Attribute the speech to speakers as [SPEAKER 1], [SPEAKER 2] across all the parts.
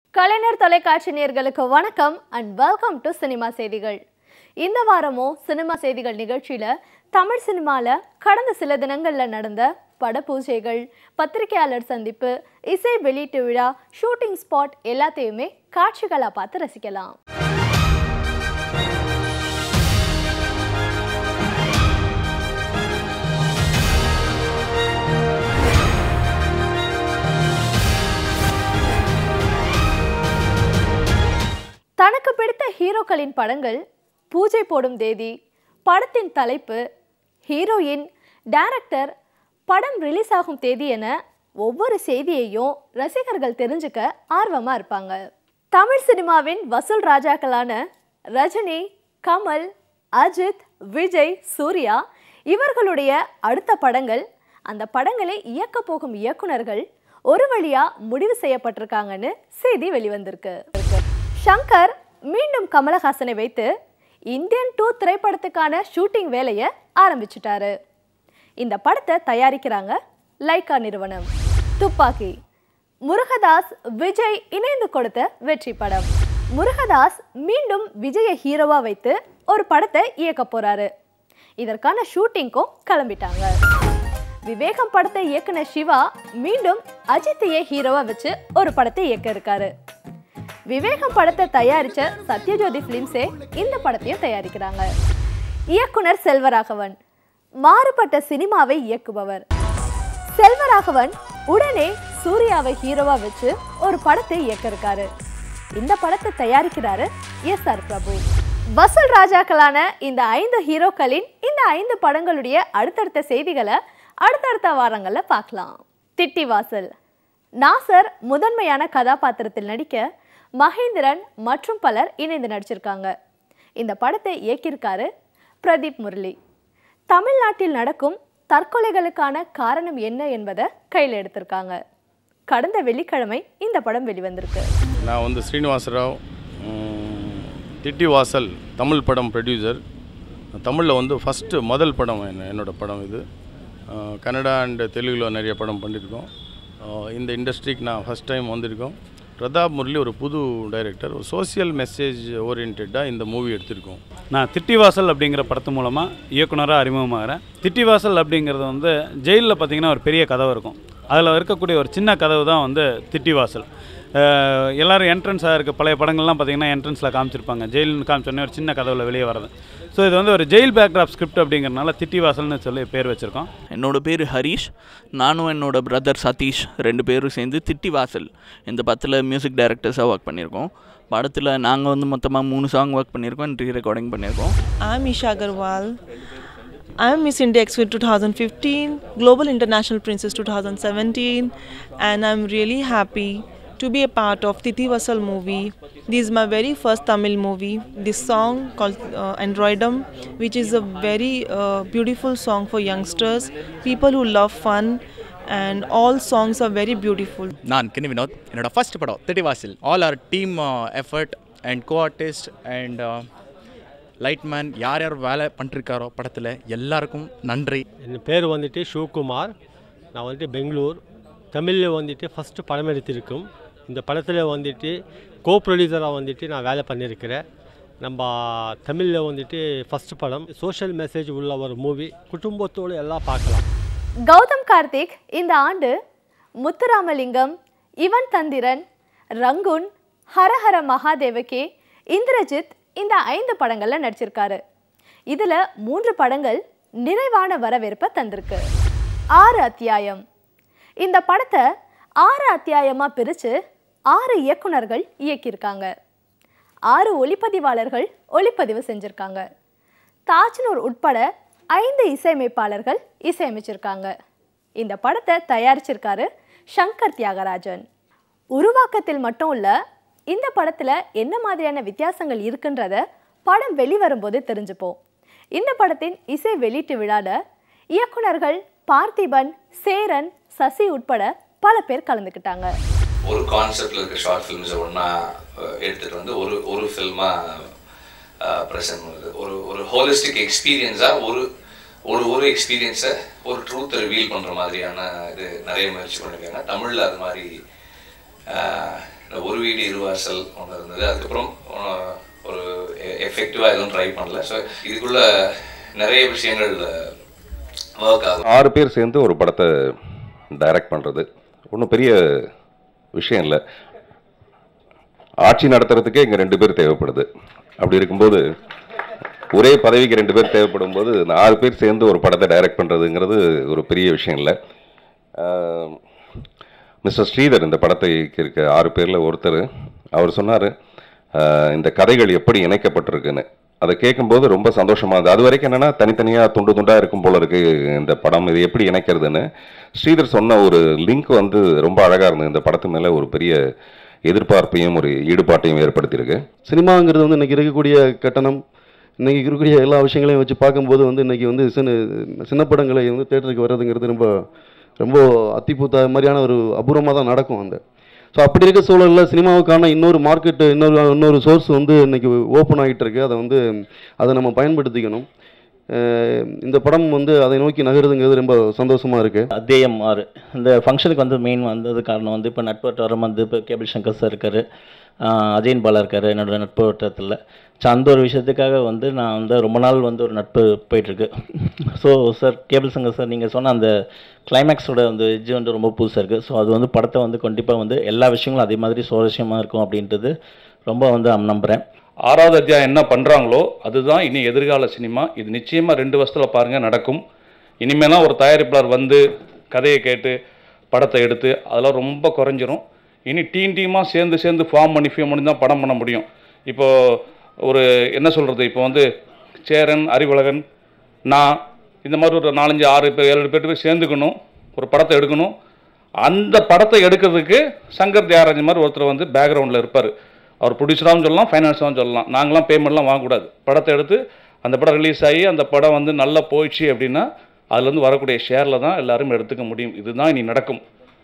[SPEAKER 1] கலைஞர் தொலைக்காட்சி நேயர்களுக்கு வணக்கம் அண்ட் வெல்கம் டு சினிமா செய்திகள் இந்த வாரமும் சினிமா செய்திகள் நிகழ்ச்சியில தமிழ் சினிமால கடந்த சில தினங்கள்ல நடந்த பட பூஜைகள் பத்திரிகையாளர் சந்திப்பு இசை வெளியீட்டு விழா ஷூட்டிங் ஸ்பாட் எல்லாத்தையுமே காட்சிகளா பார்த்து ரசிக்கலாம் தனக்கு பிடித்த ஹீரோக்களின் படங்கள் பூஜை போடும் தேதி படத்தின் தலைப்பு ஹீரோயின் டைரக்டர் படம் ரிலீஸ் ஆகும் தேதி என ஒவ்வொரு செய்தியையும் ரசிகர்கள் தெரிஞ்சுக்க ஆர்வமா இருப்பாங்க தமிழ் சினிமாவின் வசூல் ராஜாக்களான ரஜினி கமல் அஜித் விஜய் சூர்யா இவர்களுடைய அடுத்த படங்கள் அந்த படங்களை இயக்க போகும் இயக்குனர்கள் ஒரு வழியா முடிவு செய்யப்பட்டிருக்காங்கன்னு செய்தி வெளிவந்திருக்கு ஷங்கர் மீண்டும் கமலஹாசனை வைத்து இந்தியன் டூ திரைப்படத்துக்கான ஷூட்டிங் வேலையை ஆரம்பிச்சிட்டாரு இந்த படத்தை தயாரிக்கிறாங்க லைக்கா நிறுவனம் துப்பாக்கி முருகதாஸ் விஜய் இணைந்து கொடுத்த வெற்றி படம் முருகதாஸ் மீண்டும் விஜயை ஹீரோவா வைத்து ஒரு படத்தை இயக்க போறாரு இதற்கான ஷூட்டிங்க்கும் கிளம்பிட்டாங்க விவேகம் படத்தை இயக்குன சிவா மீண்டும் அஜித்தையே ஹீரோவா வச்சு ஒரு படத்தை இயக்க இருக்காரு விவேகம் படத்தை தயாரிச்ச சத்யஜோதி பிலிம்ஸே இந்த படத்தையும் தயாரிக்கிறாங்க இயக்குனர் செல்வராகவன் மாறுபட்ட சினிமாவை இயக்குபவர் செல்வராகவன் உடனே சூர்யாவை ஹீரோவா வச்சு ஒரு படத்தை இயக்க இருக்காரு இந்த படத்தை தயாரிக்கிறாரு எஸ் ஆர் பிரபு வசூல் ராஜாக்களான இந்த ஐந்து ஹீரோக்களின் இந்த ஐந்து படங்களுடைய அடுத்தடுத்த செய்திகளை அடுத்தடுத்த வாரங்களில் பார்க்கலாம் திட்டி வாசல் நாசர் முதன்மையான கதாபாத்திரத்தில் நடிக்க மகேந்திரன் மற்றும் பலர் இணைந்து நடிச்சிருக்காங்க இந்த படத்தை இயக்கியிருக்காரு பிரதீப் முரளி தமிழ்நாட்டில் நடக்கும் தற்கொலைகளுக்கான காரணம் என்ன என்பதை கையில் எடுத்திருக்காங்க கடந்த வெள்ளிக்கிழமை இந்த படம் வெளிவந்திருக்கு
[SPEAKER 2] நான் வந்து ஸ்ரீனிவாசராவ் ம், திட்டி வாசல் தமிழ் படம் ப்ரொடியூசர் தமிழில் வந்து ஃபஸ்ட்டு முதல் படம் என்ன என்னோட படம் இது அஹ், கன்னடா அண்ட் தெலுங்கில் நிறைய படம் பண்ணியிருக்கோம் அஹ், இந்த இண்டஸ்ட்ரிக்கு நான் ஃபஸ்ட் டைம் வந்திருக்கோம் பிரதாப் முரளி ஒரு புது டைரக்டர் ஒரு சோஷியல் மெசேஜ் ஓரியன்டாக இந்த மூவி எடுத்திருக்கோம்
[SPEAKER 3] நான் திட்டிவாசல் அப்படிங்கிற படத்து மூலமாக இயக்குனராக அறிமுகமாகிறேன் திட்டிவாசல் அப்படிங்கிறது வந்து ஜெயிலில் பார்த்தீங்கன்னா ஒரு பெரிய கதவு இருக்கும் அதில் இருக்கக்கூடிய ஒரு சின்ன கதவு தான் வந்து திட்டிவாசல் அஹ் எல்லாரும் என்ட்ரன்ஸாக இருக்க பழைய படங்கள்லாம் பார்த்தீங்கன்னா என்ட்ரன்ஸில் காமிச்சிருப்பாங்க ஜெயில்னு காமிச்சோடனே ஒரு சின்ன கதவில் வெளியே வர்றது ஸோ இது வந்து ஒரு ஜெயில் பேக்ராப் ஸ்கிரிப்ட் அப்படிங்கிறனால திட்டிவாசல்னு சொல்லி பேர் வச்சுருக்கோம்
[SPEAKER 4] என்னோட பேர் ஹரீஷ் நானும் என்னோட பிரதர் சதீஷ் ரெண்டு பேரும் சேர்ந்து திட்டி வாசல் இந்த படத்தில் மியூசிக் டைரக்டர்ஸாக ஒர்க் பண்ணியிருக்கோம் படத்தில் நாங்கள் வந்து மொத்தமாக மூணு சாங் ஒர்க் பண்ணியிருக்கோம் ரீ ரெக்கார்டிங் பண்ணியிருக்கோம்
[SPEAKER 5] I'm Isha Agarwal. I'm Miss India Expo 2015, Global International Princess 2017, and I'm really happy to be a part of Titi Vasal movie. This is my very first Tamil movie. This song called uh, Androidum, which is a very uh, beautiful song for youngsters, people who love fun, and all songs are very beautiful.
[SPEAKER 6] நான் கினி வினோத் என்னோட first படம் திட்டிவாசில் all our team effort and co artist and lightman யார் யார் வேலை பண்ணிருக்காரோ படத்தில் எல்லாருக்கும் நன்றி
[SPEAKER 7] என் பேர் வந்துட்டு சிவகுமார் நான் வந்துட்டு பெங்களூர் தமிழில் வந்துட்டு ஃபஸ்ட்டு படம் எடுத்திருக்கும் இந்த படத்தில் வந்துட்டு கோ ப்ரொடியூசராக வந்துட்டு நான் வேலை பண்ணியிருக்கிறேன் நம்ம தமிழில் வந்துட்டு ஃபஸ்ட்டு படம் சோஷியல் மெசேஜ் உள்ள ஒரு மூவி குடும்பத்தோடு எல்லாம் பார்க்கலாம்
[SPEAKER 1] கௌதம் கார்த்திக் இந்த ஆண்டு முத்துராமலிங்கம் இவன் தந்திரன் ரங்குன் ஹரஹர மகாதேவகே இந்திரஜித் இந்த ஐந்து படங்கள்ல நடிச்சிருக்காரு இதுல மூன்று படங்கள் நிறைவான வரவேற்பை தந்திருக்கு ஆறு அத்தியாயம் இந்த படத்தை ஆறு அத்தியாயமா பிரிச்சு ஆறு இயக்குனர்கள் இயக்கியிருக்காங்க ஆறு ஒளிப்பதிவாளர்கள் ஒளிப்பதிவு செஞ்சிருக்காங்க தாஜ்னூர் உட்பட ஐந்து இசையமைப்பாளர்கள் இசையமைச்சிருக்காங்க இந்த படத்தை தயாரிச்சிருக்காரு சங்கர் தியாகராஜன் உருவாக்கத்தில் மட்டும் இல்ல இந்த படத்துல என்ன மாதிரியான வித்தியாசங்கள் இருக்குன்றத படம் வெளிவரும்போது தெரிஞ்சுப்போம் இந்த படத்தின் இசை வெளியீட்டு விழால இயக்குனர்கள் பார்த்திபன் சேரன் சசி உட்பட பல பேர் கலந்துக்கிட்டாங்க
[SPEAKER 8] ஒரு கான்செப்டில் இருக்க ஷார்ட் ஃபிலிம்ஸை ஒன்றா எடுத்துகிட்டு வந்து ஒரு ஒரு ஃபில்மாக ப்ரெசென்ட் பண்ணுது ஒரு ஒரு ஹோலிஸ்டிக் எக்ஸ்பீரியன்ஸாக ஒரு ஒரு ஒரு எக்ஸ்பீரியன்ஸை ஒரு ட்ரூத்தை ரிவீல் பண்ணுற மாதிரியான இது நிறைய முயற்சி பண்ணியிருக்காங்க தமிழில் அது மாதிரி ஆஹ், ஒரு வீடு இருவாசல் ஒன்று இருந்தது அதுக்கப்புறம் அஹ், ஒரு எஃபெக்டிவாக எதுவும் ட்ரை பண்ணல ஸோ இதுக்குள்ள நிறைய விஷயங்கள் ஒர்க் ஆகும்
[SPEAKER 9] ஆறு பேர் சேர்ந்து ஒரு படத்தை டைரக்ட் பண்ணுறது ஒன்றும் பெரிய விஷயம் இல்லை ஆட்சி நடத்துறதுக்கே இங்கே ரெண்டு பேர் தேவைப்படுது அப்படி இருக்கும்போது ஒரே பதவிக்கு ரெண்டு பேர் தேவைப்படும் போது இந்த ஆறு பேர் சேர்ந்து ஒரு படத்தை டைரக்ட் பண்ணுறதுங்கிறது ஒரு பெரிய விஷயம் இல்லை மிஸ்டர் ஸ்ரீதர் இந்த படத்தை இருக்க ஆறு பேரில் ஒருத்தர் அவர் சொன்னார் இந்த கதைகள் எப்படி இணைக்கப்பட்டிருக்குன்னு அதை கேட்கும்போது ரொம்ப சந்தோஷமா இருந்தது அது வரைக்கும் என்னன்னா தனித்தனியாக துண்டு துண்டாக இருக்கும் போல இருக்கு இந்த படம் இது எப்படி இணைக்கிறதுன்னு ஸ்ரீதர் சொன்ன ஒரு லிங்க் வந்து ரொம்ப அழகாக இருந்தது இந்த படத்து மேலே ஒரு பெரிய எதிர்பார்ப்பையும் ஒரு ஈடுபாட்டையும் ஏற்படுத்தியிருக்கு
[SPEAKER 10] சினிமாங்கிறது வந்து இன்றைக்கி இருக்கக்கூடிய கட்டணம் இன்றைக்கி இருக்கக்கூடிய எல்லா விஷயங்களையும் வச்சு பார்க்கும்போது வந்து இன்றைக்கி வந்து சின்ன சின்ன படங்களை வந்து தேட்டருக்கு வர்றதுங்கிறது ரொம்ப ரொம்ப அத்திப்பூத்த மாதிரியான ஒரு அபூர்வமாக தான் நடக்கும் அந்த ஸோ அப்படி இருக்க சூழலில் சினிமாவுக்கான இன்னொரு மார்க்கெட்டு இன்னொரு இன்னொரு சோர்ஸ் வந்து இன்றைக்கி ஓப்பன் ஆகிட்டு இருக்கு அதை வந்து அதை நம்ம பயன்படுத்திக்கணும் அஹ் இந்த படம் வந்து அதை நோக்கி நகருதுங்கிறது ரொம்ப சந்தோஷமாக இருக்குது
[SPEAKER 11] அத்தியாயம் ஆறு இந்த ஃபங்க்ஷனுக்கு வந்து மெயின் வந்தது காரணம் வந்து இப்போ நட்பு வட்டாரம் வந்து இப்போ கேபிள் சங்கர் சார் இருக்கார் அஜயன் பாலா இருக்கார் என்னோட நட்பு வட்டாரத்தில் ஸோ அந்த ஒரு விஷயத்துக்காக வந்து நான் வந்து ரொம்ப நாள் வந்து ஒரு நட்பு போயிட்டுருக்கு so sir cable Sankar sir நீங்கள் சொன்ன அந்த கிளைமேக்ஸோட அந்த எஜ்ஜு வந்து ரொம்ப புதுசாக இருக்குது ஸோ அது வந்து படத்தை வந்து கண்டிப்பாக வந்து எல்லா விஷயங்களும் அதே மாதிரி சுவாரஸ்யமாக இருக்கும் அப்படின்றது ரொம்ப வந்து நம்புகிறேன்
[SPEAKER 12] ஆறாவது அத்தியாயம் என்ன பண்ணுறாங்களோ அதுதான் இனி எதிர்கால சினிமா இது நிச்சயமாக ரெண்டு வருஷத்தில் பாருங்கள் நடக்கும் இனிமேலாம் ஒரு தயாரிப்பாளர் வந்து கதையை கேட்டு படத்தை எடுத்து அதெல்லாம் ரொம்ப குறைஞ்சிரும் இனி டீம் டீமாக சேர்ந்து சேர்ந்து ஃபார்ம் பண்ணி ஃபார்ம் பண்ணி தான் படம் பண்ண முடியும் இப்போது ஒரு என்ன சொல்கிறது இப்போ வந்து சேரன் அறிவுலகன் நான் இந்த மாதிரி ஒரு நாலஞ்சு ஆறு பேர் ஏழு பேர் போய் சேர்ந்துக்கணும் ஒரு படத்தை எடுக்கணும் அந்த படத்தை எடுக்கிறதுக்கு சங்கர் தியாகராஜன் மாதிரி ஒருத்தர் வந்து பேக்ரவுண்டில் இருப்பார் அவர் ப்ரொடியூசராகவும் சொல்லலாம் ஃபைனான்ஸாகவும் சொல்லலாம் நாங்களாம் பேமெண்ட்லாம் வாங்கக்கூடாது படத்தை எடுத்து அந்த படம் ரிலீஸ் ஆகி அந்த படம் வந்து நல்லா போயிடுச்சு அப்படின்னா அதுலேருந்து வரக்கூடிய ஷேரில் தான் எல்லாரும் எடுத்துக்க முடியும் இதுதான் இனி நடக்கும்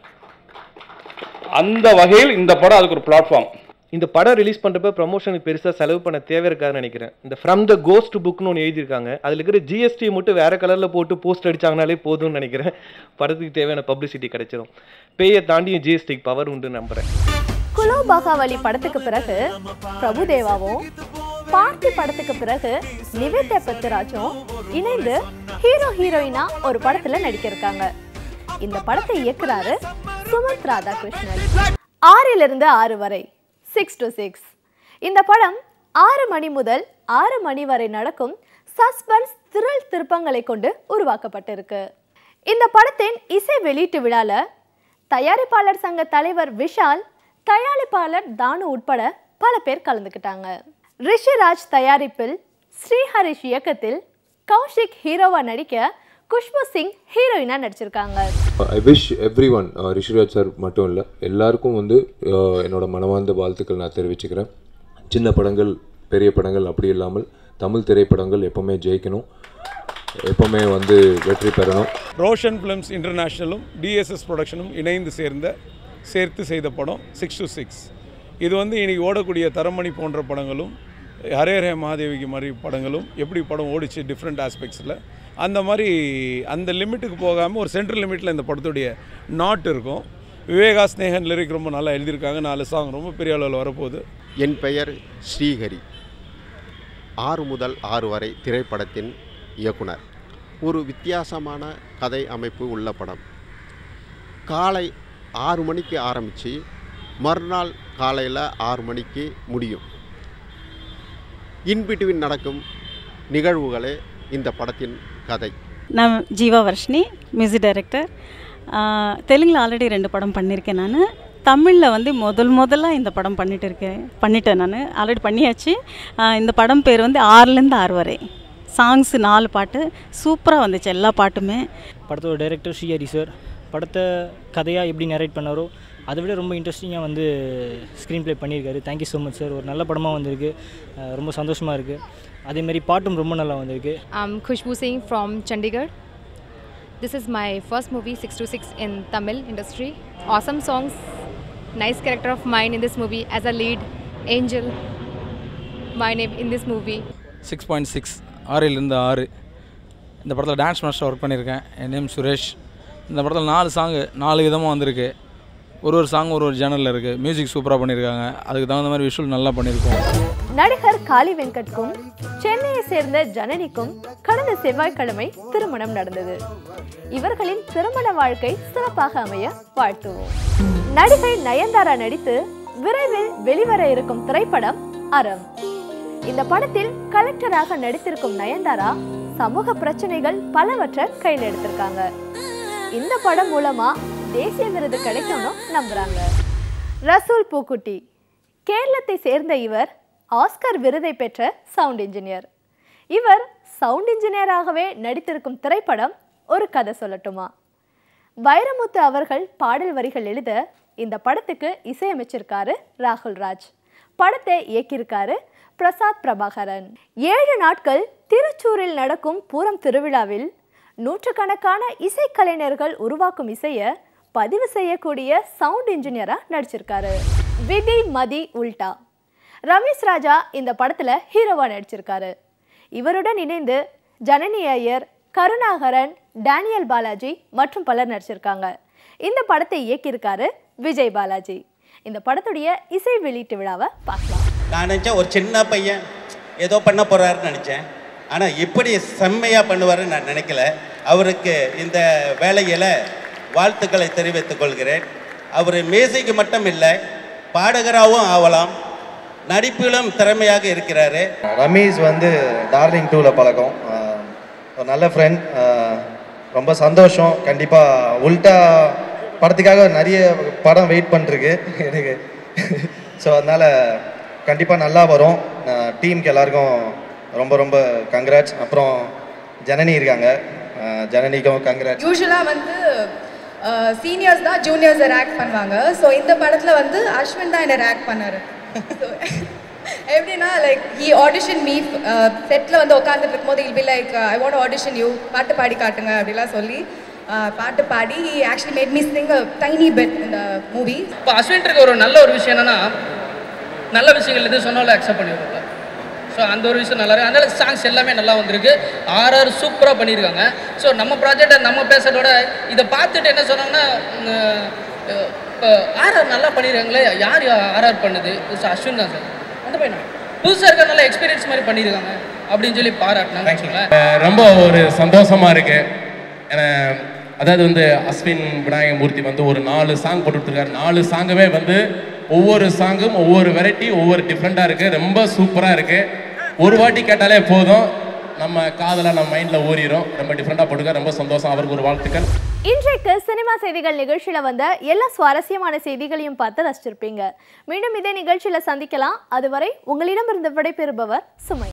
[SPEAKER 12] அந்த வகையில் இந்த படம் அதுக்கு ஒரு பிளாட்ஃபார்ம்
[SPEAKER 13] இந்த படம் ரிலீஸ் பண்ணுறப்ப ப்ரமோஷனுக்கு பெருசாக செலவு பண்ண தேவை இருக்காதுன்னு நினைக்கிறேன் இந்த ஃப்ரம் த கோஸ்ட் புக்னு ஒன்று எழுதியிருக்காங்க அதில் இருக்கிற ஜிஎஸ்டி மட்டும் வேறு கலரில் போட்டு போஸ்ட் அடிச்சாங்கனாலே போதும்னு நினைக்கிறேன் படத்துக்கு தேவையான பப்ளிசிட்டி கிடைச்சிடும் பேயை தாண்டியும் ஜிஎஸ்டிக்கு பவர் உண்டு நம்புகிறேன்
[SPEAKER 1] குலோ பாகாவலி படத்துக்கு பிறகு பிரபுதேவாவும் பார்த்தி படத்துக்கு பிறகு நிவேதா பெத்துராஜும் இணைந்து ஹீரோ ஹீரோயினா ஒரு படத்துல நடிக்க இருக்காங்க இந்த படத்தை இயக்குறாரு சுமந்த் ராதாகிருஷ்ணன் ஆறிலிருந்து ஆறு வரை சிக்ஸ் டு சிக்ஸ் இந்த படம் ஆறு மணி முதல் ஆறு மணி வரை நடக்கும் சஸ்பென்ஸ் திரள் திருப்பங்களை கொண்டு உருவாக்கப்பட்டிருக்கு இந்த படத்தின் இசை வெளியீட்டு விழால தயாரிப்பாளர் சங்க தலைவர் விஷால் தயாரிப்பாளர் தானு உட்பட பல பேர் கலந்துக்கிட்டாங்க ரிஷிராஜ் தயாரிப்பில் ஸ்ரீஹரிஷ் இயக்கத்தில் கௌஷிக் ஹீரோவா நடிக்க குஷ்பு சிங் ஹீரோயினா நடிச்சிருக்காங்க
[SPEAKER 14] I wish everyone Rishiraj sir மட்டும் இல்லை எல்லாருக்கும் வந்து uh, என்னோட மனமார்ந்த வாழ்த்துக்கள் நான் தெரிவிச்சுக்கிறேன் சின்ன படங்கள் பெரிய படங்கள் அப்படி இல்லாமல் தமிழ் திரைப்படங்கள் எப்போவுமே ஜெயிக்கணும் எப்போவுமே வந்து வெற்றி பெறணும்
[SPEAKER 15] ரோஷன் ஃபிலிம்ஸ் இன்டர்நேஷ்னலும் டிஎஸ்எஸ் ப்ரொடக்ஷனும் இணைந்து சேர்ந்த சேர்த்து செய்த படம் சிக்ஸ் டு சிக்ஸ் இது வந்து இன்னைக்கு ஓடக்கூடிய தரமணி போன்ற படங்களும் ஹரே ஹரே மகாதேவிக்கு மாதிரி படங்களும் எப்படி படம் ஓடிச்சு டிஃப்ரெண்ட் ஆஸ்பெக்ட்ஸில் அந்த மாதிரி அந்த லிமிட்டுக்கு போகாமல் ஒரு சென்ட்ரல் லிமிட்டில் இந்த படத்துடைய நாட் இருக்கும் விவேகா ஸ்னேகன் லிரிக் ரொம்ப நல்லா எழுதியிருக்காங்க நாலு சாங் ரொம்ப பெரிய அளவில் வரப்போகுது
[SPEAKER 16] என் பெயர் ஸ்ரீஹரி ஆறு முதல் ஆறு வரை திரைப்படத்தின் இயக்குனர் ஒரு வித்தியாசமான கதை அமைப்பு உள்ள படம் காலை ஆறு மணிக்கு ஆரம்பித்து மறுநாள் காலையில் ஆறு மணிக்கு முடியும் இன்பிட்வீன் நடக்கும் நிகழ்வுகளே இந்த படத்தின் கதை
[SPEAKER 17] நான் ஜீவா வர்ஷினி மியூசிக் டைரக்டர் தெலுங்கில் ஆல்ரெடி ரெண்டு படம் பண்ணியிருக்கேன் நான் தமிழில் வந்து முதல் முதல்ல இந்த படம் பண்ணிட்டு இருக்கேன் பண்ணிட்டேன் நான் ஆல்ரெடி பண்ணியாச்சு ஆஹ் இந்த படம் பேர் வந்து ஆறுலேருந்து ஆறு வரை சாங்ஸ் நாலு பாட்டு சூப்பராக வந்துச்சு எல்லா பாட்டுமே
[SPEAKER 18] படத்தோட டைரக்டர் ஸ்ரீஹரி சார் படத்தை கதையாக எப்படி நரேட் பண்ணாரோ அதை விட ரொம்ப இன்ட்ரெஸ்டிங்காக வந்து ஸ்க்ரீன் ப்ளே பண்ணியிருக்காரு தேங்க்யூ ஸோ மச் சார் ஒரு நல்ல படமாக வந்திருக்கு அஹ் ரொம்ப சந்தோஷமாக இருக்குது அதேமாரி பாட்டும் ரொம்ப நல்லா வந்திருக்கு
[SPEAKER 19] I'm Khushbu Singh from Chandigarh. This is my first movie, 626, in Tamil industry. Awesome songs, nice character of mine in this movie as a lead, Angel, my name in this movie.
[SPEAKER 20] Six point six ஆறிலிருந்து ஆறு இந்த படத்தில் dance master work பண்ணியிருக்கேன் என் name Suresh இந்த படத்தில் நாலு song நாலு விதமாக வந்திருக்கு ஒரு ஒரு சாங் ஒரு ஒரு ஜேனலில் இருக்குது மியூசிக் சூப்பராக பண்ணியிருக்காங்க அதுக்கு தகுந்த மாதிரி விஷுவல் நல்லா பண்ணியிருக்கோம்
[SPEAKER 1] நடிகர் காளி வெங்கட்கும் சென்னையை சேர்ந்த ஜனனிக்கும் கடந்த செவ்வாய்க்கிழமை திருமணம் நடந்தது இவர்களின் திருமண வாழ்க்கை சிறப்பாக அமைய வாழ்த்துவோம் நடிகை நயன்தாரா நடித்து விரைவில் வெளிவர இருக்கும் திரைப்படம் அறம் இந்த படத்தில் கலெக்டராக நடித்திருக்கும் நயன்தாரா சமூக பிரச்சனைகள் பலவற்றை கையில் எடுத்திருக்காங்க இந்த படம் மூலமா தேசிய விருது கிடைக்கும்னு நம்புறாங்க ரசூல் பூக்குட்டி கேரளத்தை சேர்ந்த இவர் ஆஸ்கர் விருதை பெற்ற சவுண்ட் இன்ஜினியர் இவர் சவுண்ட் இன்ஜினியராகவே நடித்திருக்கும் திரைப்படம் ஒரு கதை சொல்லட்டுமா வைரமுத்து அவர்கள் பாடல் வரிகள் எழுத இந்த படத்துக்கு இசையமைச்சிருக்காரு ராகுல் ராஜ் படத்தை இயக்கியிருக்காரு பிரசாத் பிரபாகரன் ஏழு நாட்கள் திருச்சூரில் நடக்கும் பூரம் திருவிழாவில் நூற்றுக்கணக்கான இசைக்கலைஞர்கள் உருவாக்கும் இசையை பதிவு செய்யக்கூடிய சவுண்ட் இன்ஜினியரா நடிச்சிருக்காரு விதி மதி உல்டா ரமேஷ் ராஜா இந்த படத்துல ஹீரோவா நடிச்சிருக்காரு இவருடன் இணைந்து ஜனனி ஐயர் கருணாகரன் டேனியல் பாலாஜி மற்றும் பலர் நடிச்சிருக்காங்க இந்த படத்தை இயக்கியிருக்காரு விஜய் பாலாஜி இந்த படத்துடைய இசை வெளியீட்டு விழாவை பார்க்கலாம்
[SPEAKER 21] நான் நினச்சேன் ஒரு சின்ன பையன் ஏதோ பண்ண போகிறாருன்னு நினச்சேன் ஆனால் இப்படி செம்மையாக பண்ணுவாருன்னு நான் நினைக்கல அவருக்கு இந்த வேலையில் வாழ்த்துக்களை தெரிவித்துக் கொள்கிறேன் அவர் மியூசிக் மட்டும் இல்லை பாடகராகவும் ஆகலாம் நடிப்பிலும் திறமையாக இருக்கிறாரு
[SPEAKER 22] ரமேஷ் வந்து டார்லிங் டூவில் பழக்கம் ஆஹ் ஒரு நல்ல ஃப்ரெண்ட் ரொம்ப சந்தோஷம் கண்டிப்பாக உல்டா படத்துக்காக நிறைய படம் வெயிட் பண்ணிருக்கு எனக்கு ஸோ அதனால் கண்டிப்பாக நல்லா வரும் டீமுக்கு எல்லாருக்கும் ரொம்ப ரொம்ப கங்க்ராட்ஸ் அப்புறம் ஜனனி இருக்காங்க ஆஹ் ஜனனிக்கும் கங்க்ராட்ஸ்
[SPEAKER 23] யூஸ்வலாக வந்து சீனியர்ஸ் தான் ஜூனியர்ஸை ரேக் பண்ணுவாங்க ஸோ இந்த படத்தில் வந்து அஸ்வின் தான் என்னை ரேக் பண்ணார் எப்படின்னா லைக் ஹி ஆடிஷன் மீ செட்டில் வந்து உட்காந்துட்டு இருக்கும்போது he'll be like I want audition you பாட்டு பாடி காட்டுங்க அப்படிலாம் சொல்லி uh, பாட்டு பாடி actually made me sing a tiny bit இந்த மூவி
[SPEAKER 24] இப்போ அஸ்வின் இருக்க ஒரு நல்ல ஒரு விஷயம் என்னன்னா நல்ல விஷயங்கள் எது சொன்னாலும் அக்செப்ட் பண்ணிடுவாங்க ஸோ அந்த ஒரு விஷயம் நல்லா இருக்கு அதனால சாங்ஸ் எல்லாமே நல்லா வந்திருக்கு ஆர்ஆர் சூப்பராக பண்ணியிருக்காங்க ஸோ நம்ம ப்ராஜெக்டை நம்ம பேசுறதோட இதை பார்த்துட்டு என்ன சொன்னாங்கன்னா இப்போ ஆர்ஆர் நல்லா பண்ணியிருக்காங்களே யார் ஆர்ஆர் பண்ணுது ஸோ அஸ்வின் தான் சார் அந்த பையனா புதுசாக இருக்க நல்ல எக்ஸ்பீரியன்ஸ் மாதிரி பண்ணியிருக்காங்க அப்படின்னு சொல்லி பாராட்டினாங்க வச்சுங்களேன்
[SPEAKER 25] அஹ் ரொம்ப ஒரு சந்தோஷமா இருக்கு ஏன்னா, அதாவது வந்து அஸ்வின் விநாயகமூர்த்தி வந்து ஒரு நாலு சாங் போட்டு கொடுத்துருக்காரு நாலு சாங்குமே வந்து ஒவ்வொரு சாங்கும் ஒவ்வொரு வெரைட்டி ஒவ்வொரு டிஃப்ரெண்ட்டாக இருக்கு ரொம்ப சூப்பராக இருக்கு ஒரு வாட்டி கேட்டாலே போதும் நம்ம காதல நம்ம மைண்ட்ல ஊறிடும் ரொம்ப டிஃப்ரெண்ட்டாக போட்டுக்க ரொம்ப சந்தோஷம் அவருக்கு ஒரு வாழ்த்துக்கள்
[SPEAKER 1] இன்றைக்கு சினிமா செய்திகள் நிகழ்ச்சியில வந்த எல்லா சுவாரஸ்யமான செய்திகளையும் பார்த்து ரசிச்சிருப்பீங்க மீண்டும் இதே நிகழ்ச்சியில சந்திக்கலாம் அதுவரை உங்களிடமிருந்து விடைபெறுபவர் சுமை